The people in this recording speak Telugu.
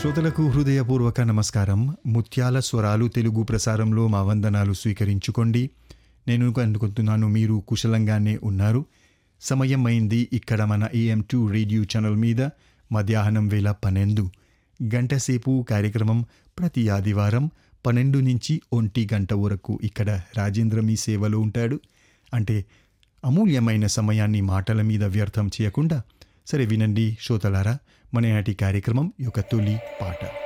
శ్రోతలకు హృదయపూర్వక నమస్కారం ముత్యాల స్వరాలు తెలుగు ప్రసారంలో మా వందనాలు స్వీకరించుకోండి నేను అనుకుంటున్నాను మీరు కుశలంగానే ఉన్నారు సమయం అయింది ఇక్కడ మన ఏఎం టూ రేడియో ఛానల్ మీద మధ్యాహ్నం వేళ పన్నెండు గంట సేపు కార్యక్రమం ప్రతి ఆదివారం పన్నెండు నుంచి ఒంటి గంట వరకు ఇక్కడ రాజేంద్ర మీ సేవలో ఉంటాడు అంటే అమూల్యమైన సమయాన్ని మాటల మీద వ్యర్థం చేయకుండా సరే వినండి శ్రోతలారా మన నాటి కార్యక్రమం యొక్క తొలి పాట